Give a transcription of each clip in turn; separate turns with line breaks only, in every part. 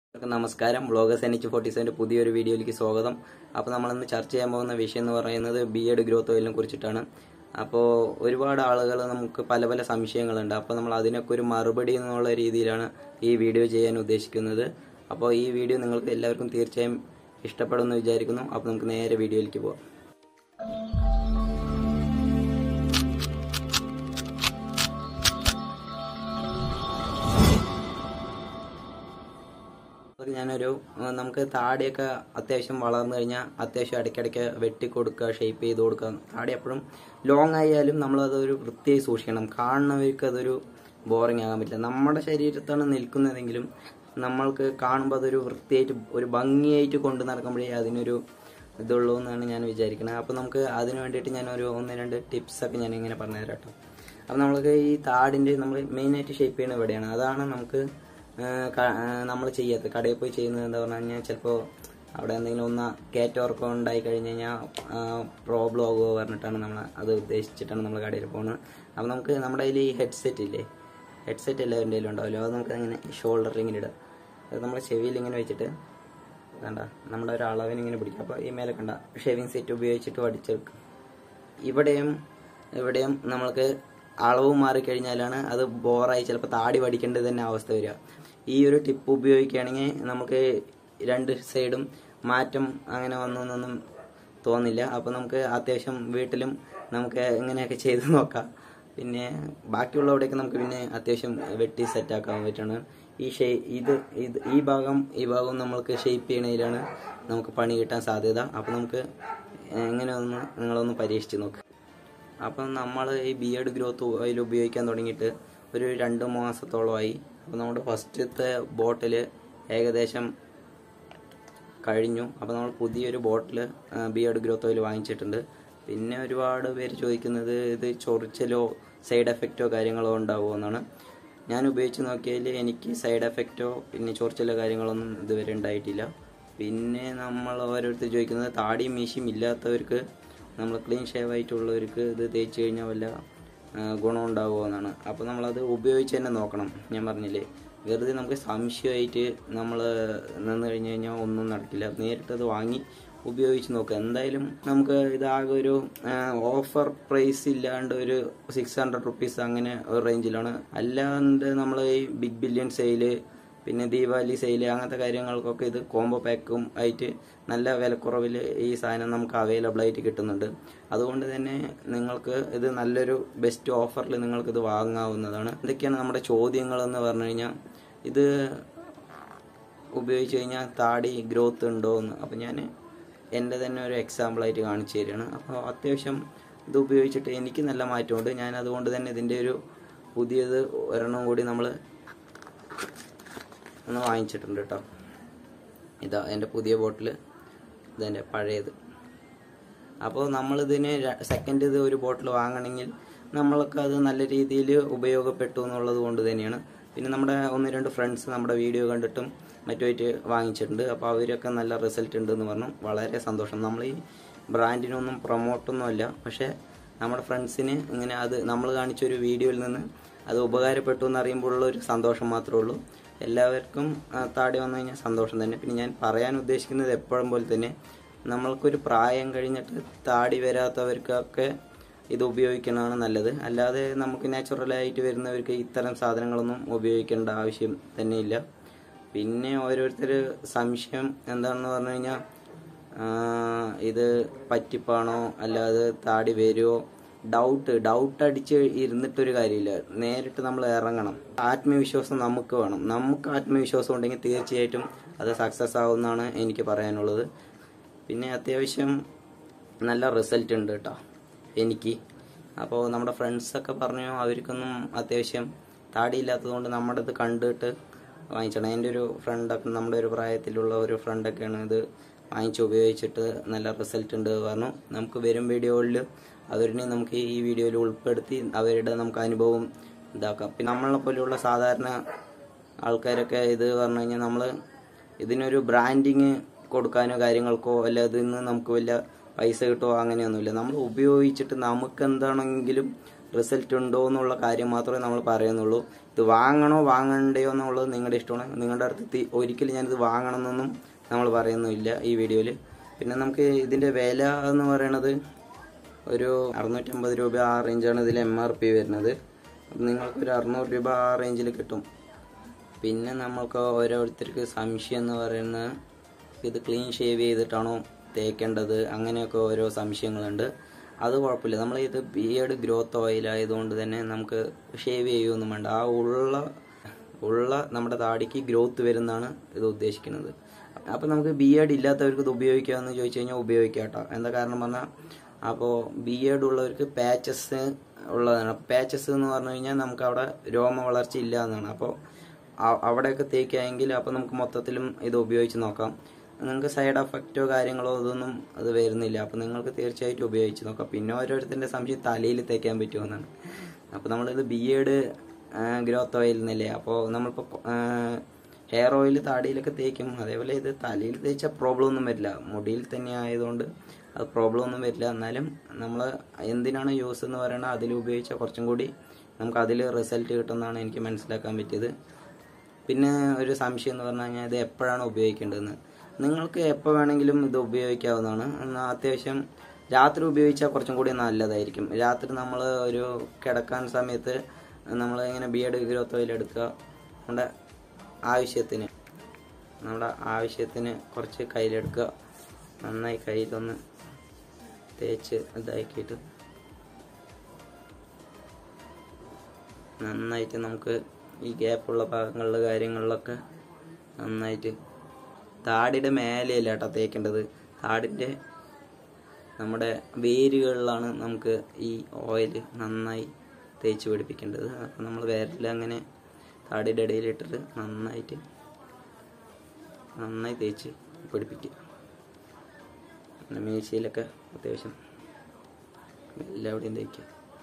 എല്ലാവർക്കും നമസ്കാരം bloggers N H forty സെവൻ്റെ പുതിയൊരു വീഡിയോയിലേക്ക് സ്വാഗതം അപ്പോൾ നമ്മളിന്ന് ചർച്ച ചെയ്യാൻ പോകുന്ന വിഷയം എന്ന് പറയുന്നത് ബി എഡ് ഗ്രോത്ത് ഓയിലിനെ കുറിച്ചിട്ടാണ് അപ്പോൾ ഒരുപാട് ആളുകൾ നമുക്ക് പല പല സംശയങ്ങളുണ്ട് അപ്പോൾ നമ്മൾ അതിനൊക്കെ ഒരു മറുപടി എന്നുള്ള രീതിയിലാണ് ഈ വീഡിയോ ചെയ്യാൻ ഉദ്ദേശിക്കുന്നത് അപ്പോൾ ഈ വീഡിയോ നിങ്ങൾക്ക് എല്ലാവർക്കും തീർച്ചയായും ഇഷ്ടപ്പെടുമെന്ന് വിചാരിക്കുന്നു അപ്പോൾ നമുക്ക് നേരെ വീഡിയോയിലേക്ക് പോകാം ഒരു ഞാനൊരു ആ, നമുക്ക് താടിയൊക്കെ അത്യാവശ്യം വളർന്നു കഴിഞ്ഞാൽ അത്യാവശ്യം ഇടയ്ക്കിടയ്ക്ക് വെട്ടി കൊടുക്കുക ഷേപ്പ് ചെയ്ത് കൊടുക്കുക താടി എപ്പോഴും ലോങ് ആയാലും നമ്മളതൊരു വൃത്തിയായി സൂക്ഷിക്കണം കാണുന്നവർക്ക് അതൊരു ബോറിംഗ് ആകാൻ പറ്റില്ല നമ്മുടെ ശരീരത്താണ് നിൽക്കുന്നതെങ്കിലും നമ്മൾക്ക് കാണുമ്പോൾ അതൊരു വൃത്തിയായിട്ട് ഒരു ഭംഗിയായിട്ട് കൊണ്ട് നടക്കുമ്പോഴേ അതിനൊരു ഇതുള്ളൂ എന്നാണ് ഞാൻ വിചാരിക്കുന്നത് അപ്പോൾ നമുക്ക് അതിന് വേണ്ടിയിട്ട് ഞാൻ ഒരു ഒന്ന് രണ്ട് ടിപ്സൊക്കെ ഞാൻ ഇങ്ങനെ പറഞ്ഞുതരാം കേട്ടോ അപ്പോൾ നമ്മൾക്ക് ഈ താടിൻ്റെ നമ്മൾ മെയിനായിട്ട് ഷേപ്പ് ചെയ്യുന്നത് ഇവിടെയാണ് അതാണ് നമുക്ക് നമ്മൾ ചെയ്യാത്ത കടയിൽ പോയി ചെയ്യുന്നത് എന്താ പറഞ്ഞു കഴിഞ്ഞാൽ ചിലപ്പോൾ അവിടെ എന്തെങ്കിലും ഒന്ന് കയറ്റവർക്കം ഉണ്ടായി കഴിഞ്ഞ് കഴിഞ്ഞാൽ പ്രോബ്ലം ആകുമോ പറഞ്ഞിട്ടാണ് നമ്മൾ അത് ഉദ്ദേശിച്ചിട്ടാണ് നമ്മൾ കടയിൽ പോകുന്നത് അപ്പോൾ നമുക്ക് നമ്മുടെ കയ്യിൽ ഈ ഹെഡ്സെറ്റ് ഇല്ലേ ഹെഡ്സെറ്റ് എല്ലാവരുടെ കയ്യിലും ഉണ്ടാവുമല്ലോ അത് നമുക്ക് അങ്ങനെ ഷോൾഡറിൽ ഇങ്ങനെ ഇടാം അത് നമ്മുടെ ചെവിയിൽ ഇങ്ങനെ വെച്ചിട്ട് കണ്ട നമ്മുടെ ഒരു അളവിന് ഇങ്ങനെ പിടിക്കും അപ്പോൾ ഈ മേലെ കണ്ട ഷേവിങ് സെറ്റ് ഉപയോഗിച്ചിട്ട് വടിച്ചെടുക്കും ഇവിടെയും ഇവിടെയും നമ്മൾക്ക് അളവ് മാറിക്കഴിഞ്ഞാലാണ് അത് ബോറായി ചിലപ്പോൾ താടി വടിക്കേണ്ടത് തന്നെ അവസ്ഥ വരിക ഈ ഒരു ടിപ്പ് ഉപയോഗിക്കുകയാണെങ്കിൽ നമുക്ക് രണ്ട് സൈഡും മാറ്റം അങ്ങനെ വന്നൊന്നും തോന്നില്ല അപ്പോൾ നമുക്ക് അത്യാവശ്യം വീട്ടിലും നമുക്ക് ഇങ്ങനെയൊക്കെ ചെയ്ത് നോക്കാം പിന്നെ ബാക്കിയുള്ളവിടെയൊക്കെ നമുക്ക് പിന്നെ അത്യാവശ്യം വെട്ടി സെറ്റാക്കാൻ പറ്റണം ഈ ഷേ ഇത് ഇത് ഈ ഭാഗം ഈ ഭാഗം നമ്മൾക്ക് ഷേപ്പ് ചെയ്യണതിലാണ് നമുക്ക് പണി കിട്ടാൻ സാധ്യത അപ്പോൾ നമുക്ക് എങ്ങനെ ഒന്ന് നിങ്ങളൊന്ന് പരീക്ഷിച്ച് നോക്ക് അപ്പം നമ്മൾ ഈ ബി എഡ് ഗ്രോത്ത് ഓയിൽ ഉപയോഗിക്കാൻ തുടങ്ങിയിട്ട് ഒരു രണ്ട് മാസത്തോളമായി അപ്പോൾ നമ്മുടെ ഫസ്റ്റത്തെ ബോട്ടിൽ ഏകദേശം കഴിഞ്ഞു അപ്പോൾ നമ്മൾ പുതിയൊരു bottle beard growth oil വാങ്ങിച്ചിട്ടുണ്ട് പിന്നെ ഒരുപാട് പേര് ചോദിക്കുന്നത് ഇത് ചൊറിച്ചലോ സൈഡ് എഫക്റ്റോ കാര്യങ്ങളോ ഉണ്ടാവുമോ എന്നാണ് ഞാൻ ഉപയോഗിച്ച് നോക്കിയതിൽ എനിക്ക് സൈഡ് എഫക്റ്റോ പിന്നെ ചൊറിച്ചലോ കാര്യങ്ങളൊന്നും ഇതുവരെ ഉണ്ടായിട്ടില്ല പിന്നെ നമ്മൾ ഓരോരുത്തർ ചോദിക്കുന്നത് താടിയും മീശയും ഇല്ലാത്തവർക്ക് നമ്മൾ ക്ലീൻ ഷേവ് ആയിട്ടുള്ളവർക്ക് ഇത് തേച്ച് കഴിഞ്ഞാൽ വല്ല ആ, ഗുണം ഉണ്ടാവുമോ എന്നാണ് അപ്പോൾ നമ്മളത് ഉപയോഗിച്ച് തന്നെ നോക്കണം ഞാൻ പറഞ്ഞില്ലേ വെറുതെ നമുക്ക് സംശയമായിട്ട് നമ്മൾ നിന്ന് കഴിഞ്ഞ് കഴിഞ്ഞാൽ ഒന്നും നടക്കില്ല നേരിട്ട് അത് വാങ്ങി ഉപയോഗിച്ച് നോക്കുക എന്തായാലും നമുക്ക് ഇതാകെ ഒരു ഓഫർ പ്രൈസ് ഇല്ലാണ്ട് ഒരു സിക്സ് ഹൺഡ്രഡ് റുപ്പീസ് അങ്ങനെ ഒരു റേഞ്ചിലാണ് അല്ലാണ്ട് നമ്മൾ ഈ ബിഗ് ബില്യൺ സെയില് പിന്നെ ദീപാവലി സെയില് അങ്ങനത്തെ കാര്യങ്ങൾക്കൊക്കെ ഇത് കോംബോ പാക്കും ആയിട്ട് നല്ല വിലക്കുറവിൽ ഈ സാധനം നമുക്ക് അവൈലബിൾ ആയിട്ട് കിട്ടുന്നുണ്ട് അതുകൊണ്ട് തന്നെ നിങ്ങൾക്ക് ഇത് നല്ലൊരു ബെസ്റ്റ് ഓഫറിൽ നിങ്ങൾക്ക് ഇത് വാങ്ങാവുന്നതാണ് ഇതൊക്കെയാണ് നമ്മുടെ ചോദ്യങ്ങൾ എന്ന് പറഞ്ഞു കഴിഞ്ഞാൽ ഇത് ഉപയോഗിച്ച് കഴിഞ്ഞാൽ താടി ഗ്രോത്ത് ഉണ്ടോ എന്ന് അപ്പം ഞാൻ എൻ്റെ തന്നെ ഒരു എക്സാമ്പിളായിട്ട് കാണിച്ചു തരികയാണ് അപ്പോൾ അത്യാവശ്യം ഇത് ഉപയോഗിച്ചിട്ട് എനിക്ക് നല്ല മാറ്റമുണ്ട് ഞാൻ അതുകൊണ്ട് തന്നെ ഇതിൻ്റെ ഒരു പുതിയത് ഒരെണ്ണം കൂടി നമ്മൾ ഒന്ന് വാങ്ങിച്ചിട്ടുണ്ട് കേട്ടോ ഇതാ എൻ്റെ പുതിയ ബോട്ടിൽ ഇതെൻ്റെ പഴയത് അപ്പോൾ നമ്മളിതിന് സെക്കൻഡ് ഇത് ഒരു ബോട്ടിൽ വാങ്ങണമെങ്കിൽ നമ്മൾക്ക് അത് നല്ല രീതിയിൽ ഉപയോഗപ്പെട്ടു എന്നുള്ളത് കൊണ്ട് തന്നെയാണ് പിന്നെ നമ്മുടെ ഒന്ന് രണ്ട് ഫ്രണ്ട്സ് നമ്മുടെ വീഡിയോ കണ്ടിട്ടും മറ്റുമായിട്ട് വാങ്ങിച്ചിട്ടുണ്ട് അപ്പോൾ അവരൊക്കെ നല്ല റിസൾട്ട് ഉണ്ടെന്ന് പറഞ്ഞു വളരെ സന്തോഷം നമ്മൾ ഈ ബ്രാൻഡിനൊന്നും പ്രൊമോട്ടൊന്നും അല്ല പക്ഷേ നമ്മുടെ ഫ്രണ്ട്സിന് ഇങ്ങനെ അത് നമ്മൾ കാണിച്ച ഒരു വീഡിയോയിൽ നിന്ന് അത് ഉപകാരപ്പെട്ടു എന്ന് അറിയുമ്പോഴുള്ള ഒരു സന്തോഷം മാത്രമേ ഉള്ളൂ എല്ലാവർക്കും ആ, താടി വന്നു കഴിഞ്ഞാൽ സന്തോഷം തന്നെ പിന്നെ ഞാൻ പറയാൻ ഉദ്ദേശിക്കുന്നത് എപ്പോഴും പോലെ തന്നെ നമ്മൾക്കൊരു പ്രായം കഴിഞ്ഞിട്ട് താടി വരാത്തവർക്കൊക്കെ ഇത് ഉപയോഗിക്കണതാണ് നല്ലത് അല്ലാതെ നമുക്ക് നാച്ചുറലായിട്ട് വരുന്നവർക്ക് ഇത്തരം സാധനങ്ങളൊന്നും ഉപയോഗിക്കേണ്ട ആവശ്യം തന്നെയില്ല പിന്നെ ഓരോരുത്തർ സംശയം എന്താണെന്ന് പറഞ്ഞു കഴിഞ്ഞാൽ ഇത് പറ്റിപ്പാണോ അല്ലാതെ താടി വരുമോ ഡൗട്ട് ഡൗട്ട് അടിച്ച് ഇരുന്നിട്ടൊരു കാര്യമില്ല നേരിട്ട് നമ്മൾ ഇറങ്ങണം ആത്മവിശ്വാസം നമുക്ക് വേണം നമുക്ക് ആത്മവിശ്വാസം ഉണ്ടെങ്കിൽ തീർച്ചയായിട്ടും അത് സക്സസ് ആവുമെന്നാണ് എനിക്ക് പറയാനുള്ളത് പിന്നെ അത്യാവശ്യം നല്ല റിസൾട്ട് ഉണ്ട് കേട്ടോ എനിക്ക് അപ്പോൾ നമ്മുടെ ഫ്രണ്ട്സൊക്കെ പറഞ്ഞു അവർക്കൊന്നും അത്യാവശ്യം താടിയില്ലാത്തതുകൊണ്ട് നമ്മുടെ ഇത് കണ്ടിട്ട് വാങ്ങിച്ചണം എൻ്റെ ഒരു ഫ്രണ്ടൊക്കെ നമ്മുടെ ഒരു പ്രായത്തിലുള്ള ഒരു ഫ്രണ്ടൊക്കെയാണ് ഇത് വാങ്ങിച്ച് ഉപയോഗിച്ചിട്ട് നല്ല റിസൾട്ട് ഉണ്ട് പറഞ്ഞു നമുക്ക് വരും വീഡിയോകളിൽ അവരിനെ നമുക്ക് ഈ വീഡിയോയിൽ ഉൾപ്പെടുത്തി അവരുടെ നമുക്ക് അനുഭവം ഇതാക്കാം പിന്നെ നമ്മളെ പോലെയുള്ള സാധാരണ ആൾക്കാരൊക്കെ ഇത് പറഞ്ഞു കഴിഞ്ഞാൽ നമ്മൾ ഇതിനൊരു ബ്രാൻഡിങ് കൊടുക്കാനോ കാര്യങ്ങൾക്കോ അല്ല ഇതിൽ നിന്ന് നമുക്ക് വല്ല പൈസ കിട്ടുമോ അങ്ങനെയൊന്നുമില്ല നമ്മൾ ഉപയോഗിച്ചിട്ട് നമുക്ക് എന്താണെങ്കിലും റിസൾട്ട് ഉണ്ടോ എന്നുള്ള കാര്യം മാത്രമേ നമ്മൾ പറയുന്നുള്ളൂ ഇത് വാങ്ങണോ വാങ്ങണ്ടയോ എന്നുള്ളത് നിങ്ങളുടെ ഇഷ്ടമാണ് നിങ്ങളുടെ അടുത്ത് തി- ഒരിക്കലും ഞാനിത് വാങ്ങണം എന്നൊന്നും നമ്മൾ പറയുന്നില്ല ഈ വീഡിയോയിൽ പിന്നെ നമുക്ക് ഇതിൻ്റെ വില എന്ന് പറയണത് ഒരു അറുന്നൂറ്റമ്പത് രൂപ ആ റേഞ്ചാണ് ഇതിൽ എം ആർ പി വരുന്നത് അപ്പം നിങ്ങൾക്കൊരു അറുന്നൂറ് രൂപ ആ റേഞ്ചിൽ കിട്ടും പിന്നെ നമ്മൾക്ക് ഓരോരുത്തർക്ക് സംശയം എന്ന് പറയുന്നത് ഇത് ക്ലീൻ ഷേവ് ചെയ്തിട്ടാണോ തേക്കേണ്ടത് അങ്ങനെയൊക്കെ ഓരോ സംശയങ്ങളുണ്ട് അത് കുഴപ്പമില്ല നമ്മൾ ഇത് ബിയേഡ് ഗ്രോത്ത് ഓയിൽ ആയതുകൊണ്ട് തന്നെ നമുക്ക് ഷേവ് ചെയ്യുമൊന്നും വേണ്ട ആ ഉള്ള ഉള്ള നമ്മുടെ താടിക്ക് ഗ്രോത്ത് വരുന്നതാണ് ഇത് ഉദ്ദേശിക്കുന്നത് അപ്പോൾ നമുക്ക് ബിയേഡ് ഇല്ലാത്തവർക്ക് ഇത് ഉപയോഗിക്കാമെന്ന് ചോദിച്ചു കഴിഞ്ഞാൽ ഉപയോഗിക്കാം കേട്ടോ എന്താ കാരണം പറഞ്ഞാൽ അപ്പോൾ ബിയേഡ് ഉള്ളവർക്ക് പാച്ചസ് ഉള്ളതാണ് പാച്ചസ് എന്ന് പറഞ്ഞു കഴിഞ്ഞാൽ നമുക്ക് അവിടെ രോമ വളർച്ച ഇല്ല എന്നാണ് അപ്പോൾ അ- അവിടെയൊക്കെ തേക്കുകയെങ്കിൽ അപ്പോൾ നമുക്ക് മൊത്തത്തിലും ഇത് ഉപയോഗിച്ച് നോക്കാം നിങ്ങൾക്ക് സൈഡ് എഫക്റ്റോ കാര്യങ്ങളോ ഇതൊന്നും അത് വരുന്നില്ല അപ്പോൾ നിങ്ങൾക്ക് തീർച്ചയായിട്ടും ഉപയോഗിച്ച് നോക്കാം പിന്നെ ഓരോരുത്തരുടെ സംശയം തലയിൽ തേക്കാൻ പറ്റുമെന്നാണ് അപ്പോൾ നമ്മളിത് ബി എഡ് ഗ്രോത്ത് ഓയിൽ എന്നല്ലേ അപ്പോൾ നമ്മളിപ്പോൾ ഹെയർ ഓയിൽ താടിയിലൊക്കെ തേക്കും അതേപോലെ ഇത് തലയിൽ തേച്ചാൽ പ്രോബ്ലം ഒന്നും വരില്ല മുടിയിൽ തന്നെ ആയതുകൊണ്ട് അത് പ്രോബ്ലം ഒന്നും വരില്ല എന്നാലും നമ്മൾ എന്തിനാണ് യൂസ് എന്ന് പറയുന്നത് അതിൽ ഉപയോഗിച്ചാൽ കുറച്ചും കൂടി നമുക്ക് അതിൽ റിസൾട്ട് കിട്ടുമെന്നാണ് എനിക്ക് മനസ്സിലാക്കാൻ പറ്റിയത് പിന്നെ ഒരു സംശയം എന്ന് പറഞ്ഞു കഴിഞ്ഞാൽ ഇത് എപ്പോഴാണ് ഉപയോഗിക്കേണ്ടതെന്ന് നിങ്ങൾക്ക് എപ്പോൾ വേണമെങ്കിലും ഇത് ഉപയോഗിക്കാവുന്നതാണ് എന്നാൽ അത്യാവശ്യം രാത്രി ഉപയോഗിച്ചാൽ കുറച്ചും കൂടി നല്ലതായിരിക്കും രാത്രി നമ്മൾ ഒരു കിടക്കാൻ സമയത്ത് നമ്മൾ ഇങ്ങനെ ബിയഡ് ഗ്രോത്ത് ഓയിൽ എടുക്കുക നമ്മുടെ ആവശ്യത്തിന് നമ്മുടെ ആവശ്യത്തിന് കുറച്ച് കയ്യിലെടുക്കുക നന്നായി കയ്യിലൊന്ന് തേച്ച് ഇതാക്കിയിട്ട് നന്നായിട്ട് നമുക്ക് ഈ ഗ്യാപ്പുള്ള ഭാഗങ്ങളിൽ കാര്യങ്ങളിലൊക്കെ നന്നായിട്ട് താടിയുടെ മേലെയല്ല കേട്ടോ തേക്കേണ്ടത് താടിൻ്റെ നമ്മുടെ വേരുകളിലാണ് നമുക്ക് ഈ ഓയിൽ നന്നായി തേച്ച് പിടിപ്പിക്കേണ്ടത് അപ്പം നമ്മൾ വേരിൽ അങ്ങനെ താടിയുടെ ഇടയിലിട്ടിട്ട് നന്നായിട്ട് നന്നായി തേച്ച് പിടിപ്പിക്കുക പിന്നെ മീശയിലൊക്കെ അത്യാവശ്യം എല്ലാവിടെയും തേക്കുക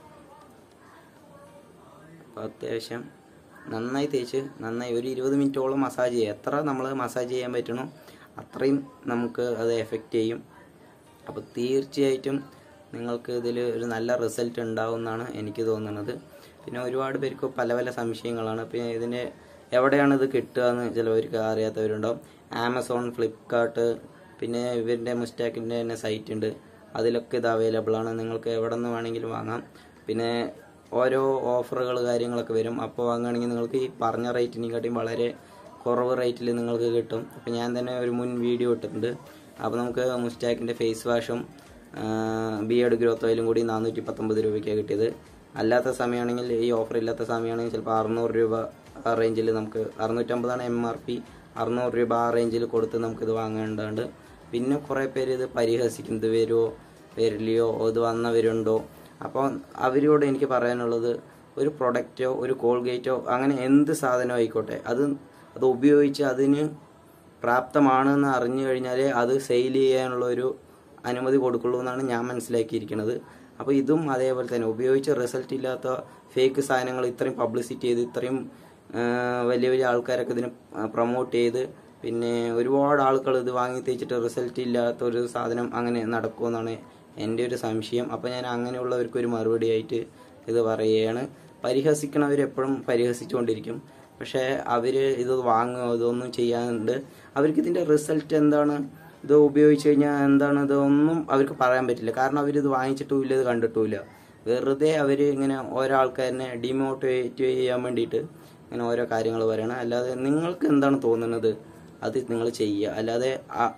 അപ്പോൾ അത്യാവശ്യം നന്നായി തേച്ച് നന്നായി ഒരു ഇരുപത് മിനിറ്റോളം മസാജ് ചെയ്യുക എത്ര നമ്മൾ മസാജ് ചെയ്യാൻ പറ്റണോ അത്രയും നമുക്ക് അത് എഫക്റ്റ് ചെയ്യും അപ്പോൾ തീർച്ചയായിട്ടും നിങ്ങൾക്ക് ഇതിൽ ഒരു നല്ല റിസൾട്ട് ഉണ്ടാവും എന്നാണ് എനിക്ക് തോന്നുന്നത് പിന്നെ ഒരുപാട് പേർക്ക് പല പല സംശയങ്ങളാണ് പിന്നെ ഇതിൻ്റെ എവിടെയാണ് ഇത് കിട്ടുക എന്ന് ചിലവർക്ക് അറിയാത്തവരുണ്ടാവും ആമസോൺ ഫ്ലിപ്കാർട്ട് പിന്നെ ഇവരുടെ മുസ്റ്റാക്കിൻ്റെ തന്നെ സൈറ്റ് ഉണ്ട് അതിലൊക്കെ ഇത് അവൈലബിൾ ആണ് നിങ്ങൾക്ക് എവിടെ നിന്ന് വേണമെങ്കിലും വാങ്ങാം പിന്നെ ഓരോ ഓഫറുകൾ കാര്യങ്ങളൊക്കെ വരും അപ്പോൾ വാങ്ങുകയാണെങ്കിൽ നിങ്ങൾക്ക് ഈ പറഞ്ഞ റേറ്റിനെക്കാട്ടിയും വളരെ കുറവ് റേറ്റിൽ നിങ്ങൾക്ക് കിട്ടും അപ്പോൾ ഞാൻ തന്നെ ഒരു മുൻ വീഡിയോ ഇട്ടിട്ടുണ്ട് അപ്പോൾ നമുക്ക് മുസ്റ്റാക്കിൻ്റെ ഫേസ് വാഷും ബിയർഡ് ഗ്രോത്ത് ഓയിലും കൂടി നാനൂറ്റി പത്തൊമ്പത് രൂപയ്ക്കാണ് കിട്ടിയത് അല്ലാത്ത സമയമാണെങ്കിൽ ഈ ഓഫർ ഇല്ലാത്ത സമയമാണെങ്കിൽ ചിലപ്പോൾ അറുന്നൂറ് രൂപ ആ റേഞ്ചിൽ നമുക്ക് അറുന്നൂറ്റമ്പതാണ് എം ആർ പി അറുന്നൂറ് രൂപ ആ റേഞ്ചിൽ കൊടുത്ത് നമുക്കിത് വാങ്ങേണ്ടതുണ്ട് പിന്നെ കുറേ പേര് ഇത് പരിഹസിക്കും ഇത് വരുമോ വരില്ലയോ ഇത് വന്നവരുണ്ടോ അപ്പോൾ അവരോട് എനിക്ക് പറയാനുള്ളത് ഒരു പ്രൊഡക്റ്റോ ഒരു കോൾഗേറ്റോ അങ്ങനെ എന്ത് സാധനം ആയിക്കോട്ടെ അത് അത് ഉപയോഗിച്ച് അതിന് പ്രാപ്തമാണെന്ന് അറിഞ്ഞു കഴിഞ്ഞാലേ അത് സെയിൽ ചെയ്യാനുള്ള ഒരു അനുമതി കൊടുക്കുള്ളൂ എന്നാണ് ഞാൻ മനസ്സിലാക്കിയിരിക്കുന്നത് അപ്പോൾ ഇതും അതേപോലെ തന്നെ ഉപയോഗിച്ച് റിസൾട്ട് ഇല്ലാത്ത ഫേക്ക് സാധനങ്ങൾ ഇത്രയും പബ്ലിസിറ്റി ചെയ്ത് ഇത്രയും ആ, വലിയ വലിയ ആൾക്കാരൊക്കെ ഇതിന് പ്രൊമോട്ട് ചെയ്ത് പിന്നെ ഒരുപാട് ആളുകൾ ഇത് വാങ്ങി തേച്ചിട്ട് റിസൾട്ട് ഇല്ലാത്ത ഒരു സാധനം അങ്ങനെ നടക്കുമെന്നാണ് എൻ്റെ ഒരു സംശയം അപ്പോൾ ഞാൻ അങ്ങനെയുള്ളവർക്ക് ഒരു മറുപടി ആയിട്ട് ഇത് പറയുകയാണ് പരിഹസിക്കണവർ എപ്പോഴും പരിഹസിച്ചുകൊണ്ടിരിക്കും പക്ഷേ അവർ ഇത് വാങ്ങുകയോ ഇതൊന്നും ചെയ്യാനുണ്ട് അവർക്ക് ഇതിൻ്റെ റിസൾട്ട് എന്താണ് ഇത് ഉപയോഗിച്ച് കഴിഞ്ഞാൽ എന്താണ് ഇതൊന്നും അവർക്ക് പറയാൻ പറ്റില്ല കാരണം അവരിത് വാങ്ങിച്ചിട്ടുമില്ല ഇത് കണ്ടിട്ടുമില്ല വെറുതെ അവർ ഇങ്ങനെ ഓരോ ആൾക്കാരനെ ഡിമോട്ടിവേറ്റ് ചെയ്യാൻ വേണ്ടിയിട്ട് ഇങ്ങനെ ഓരോ കാര്യങ്ങൾ പറയണം അല്ലാതെ നിങ്ങൾക്ക് എന്താണ് തോന്നുന്നത് അത് നിങ്ങൾ ചെയ്യുക അല്ലാതെ ആ-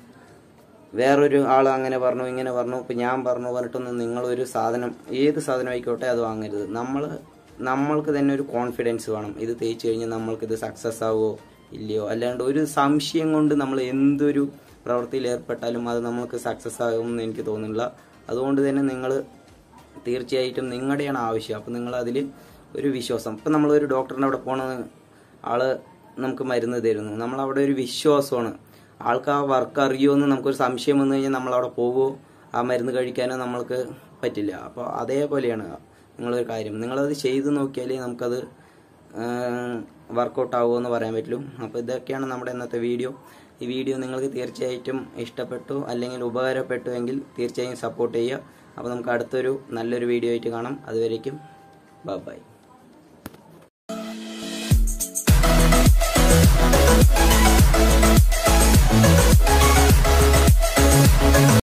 വേറൊരു ആൾ അങ്ങനെ പറഞ്ഞു ഇങ്ങനെ പറഞ്ഞു ഇപ്പം ഞാൻ പറഞ്ഞു പറഞ്ഞിട്ടൊന്നും നിങ്ങളൊരു സാധനം ഏത് സാധനം ആയിക്കോട്ടെ അത് വാങ്ങരുത് നമ്മൾ നമ്മൾക്ക് തന്നെ ഒരു കോൺഫിഡൻസ് വേണം ഇത് തേച്ച് കഴിഞ്ഞാൽ നമ്മൾക്ക് ഇത് സക്സസ് ആവുമോ ഇല്ലയോ അല്ലാണ്ട് ഒരു സംശയം കൊണ്ട് നമ്മൾ എന്തൊരു പ്രവൃത്തിയിൽ ഏർപ്പെട്ടാലും അത് നമ്മൾക്ക് സക്സസ് ആകുമെന്ന് എനിക്ക് തോന്നുന്നില്ല അതുകൊണ്ട് തന്നെ നിങ്ങൾ തീർച്ചയായിട്ടും നിങ്ങളുടെയാണ് ആവശ്യം അപ്പം നിങ്ങൾ അതിൽ ഒരു വിശ്വാസം ഇപ്പം നമ്മളൊരു ഡോക്ടറിൻ്റെ അവിടെ പോണ ആള് നമുക്ക് മരുന്ന് തരുന്നു നമ്മൾ അവിടെ ഒരു വിശ്വാസമാണ് ആൾക്ക് ആ വർക്ക് അറിയുമെന്ന് നമുക്കൊരു സംശയം വന്നു കഴിഞ്ഞാൽ നമ്മൾ അവിടെ പോകുമോ ആ മരുന്ന് കഴിക്കാനോ നമ്മൾക്ക് പറ്റില്ല അപ്പോൾ അതേപോലെയാണ് നിങ്ങളൊരു കാര്യം നിങ്ങളത് ചെയ്ത് നോക്കിയാലേ നമുക്കത് വർക്കൗട്ട് ആവുമോ എന്ന് പറയാൻ പറ്റുള്ളൂ അപ്പോൾ ഇതൊക്കെയാണ് നമ്മുടെ ഇന്നത്തെ വീഡിയോ ഈ വീഡിയോ നിങ്ങൾക്ക് തീർച്ചയായിട്ടും ഇഷ്ടപ്പെട്ടു അല്ലെങ്കിൽ ഉപകാരപ്പെട്ടു എങ്കിൽ തീർച്ചയായും സപ്പോർട്ട് ചെയ്യുക അപ്പോൾ നമുക്ക് അടുത്തൊരു നല്ലൊരു വീഡിയോ ആയിട്ട് കാണാം അതുവരേക്കും ബൈ ബൈ